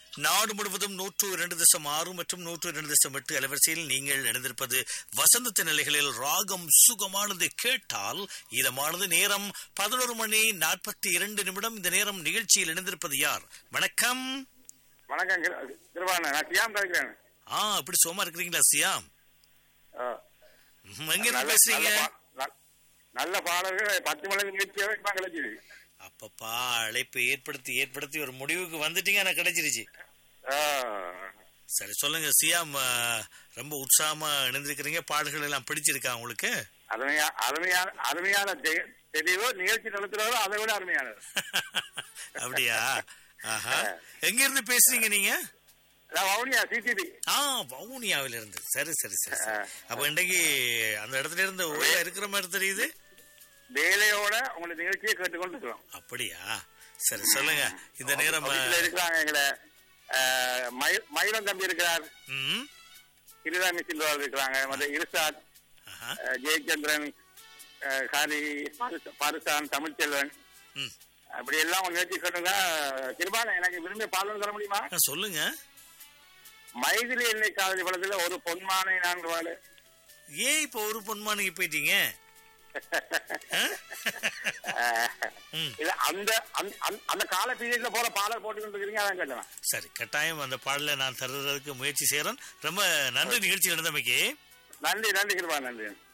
நாடு முழுவதும் நூற்று இரண்டு தசம் ஆறு மற்றும் நூற்று இரண்டு தசம் எட்டு அலைவரிசையில் நீங்கள் இணைந்திருப்பது வசந்தத்தின் நிலைகளில் ராகம் சுகமானது கேட்டால் இதமானது நேரம் பதினோரு மணி நாற்பத்தி இரண்டு நிமிடம் இந்த நேரம் நிகழ்ச்சியில் இணைந்திருப்பது யார் வணக்கம் வணக்கம் திருவான நான் சியாம் கதைக்கிறேன் ஆ அப்படி சும்மா இருக்கிறீங்களா சியாம் ஆ. ம், எங்க இருந்து நல்ல- பேசுறீங்க நல்ல பா- நல்- நல்ல பாடல்கள் பத்து மணிக்கு நிகழ்ச்சியாக இப்போ கிடைச்சிது அப்பப்பா அழைப்பு ஏற்படுத்தி ஏற்படுத்தி ஒரு முடிவுக்கு வந்துட்டீங்க நான் கிடைச்சிருச்சு ஆ. சரி சொல்லுங்க சியாம் ஆ, ரொம்ப உற்சாகமா இணைந்திருக்கிறீங்க பாடல்கள் எல்லாம் பிடிச்சிருக்கா உங்களுக்கு அருமையா அருமையான அருமையான தெ- தெளிவு நிகழ்ச்சி நடத்துறதோ அதை விட அருமையானது அப்படியா ஆஹா எங்க இருந்து பேசுறீங்க நீங்க நான் வவுனியா சிசிபி ஆ வவுனியாவில இருந்து சரி சரி சரி சரி. அப்ப இன்றைக்கு அந்த இடத்துல இருந்து ஓய்வா இருக்கிற மாதிரி தெரியுது வேலையோட உங்களை நிகழ்ச்சியை கேட்டுக்கொண்டு இருக்கிறோம் அப்படியா சரி சொல்லுங்க இந்த நேரம் ஆ, வீட்டுல இருக்கிறாங்க எங்களை ஆ, மயில்- மயிலம் தம்பி இருக்கிறார் ம், இருதாமி சில்வார் இருக்கிறாங்க மற்ற இருசாத் ஆஹா, ஆ, ஜெயச்சந்திரன் ஆ, ஹரி பாரிச- பாரிசான் தமிழ்ச்செல்வன் ம். அப்படி எல்லாம் உங்க நிகழ்ச்சி கேட்டுங்க கிருபான எனக்கு விரும்பிய பாடல் தர முடியுமா ஆ, சொல்லுங்க மைதிலி எண்ணெய் காதலி படத்துல ஒரு பொன்மானை நான்கு வாழு ஏன் இப்ப ஒரு பொன்மானுக்கு போயிட்டீங்க ஆ? ம். இல்ல அந்த அந்த- அந்த- அந்த கால பீரியட்ல போற பாடல் போட்டு இருக்கிறீங்க அதான் கேட்டேன் சரி கட்டாயம் அந்த பாடலை நான் தருவதற்கு முயற்சி செய்யறேன் ரொம்ப நன்றி நிகழ்ச்சி நடந்தமைக்கு நன்றி நன்றி கிருபா நன்றி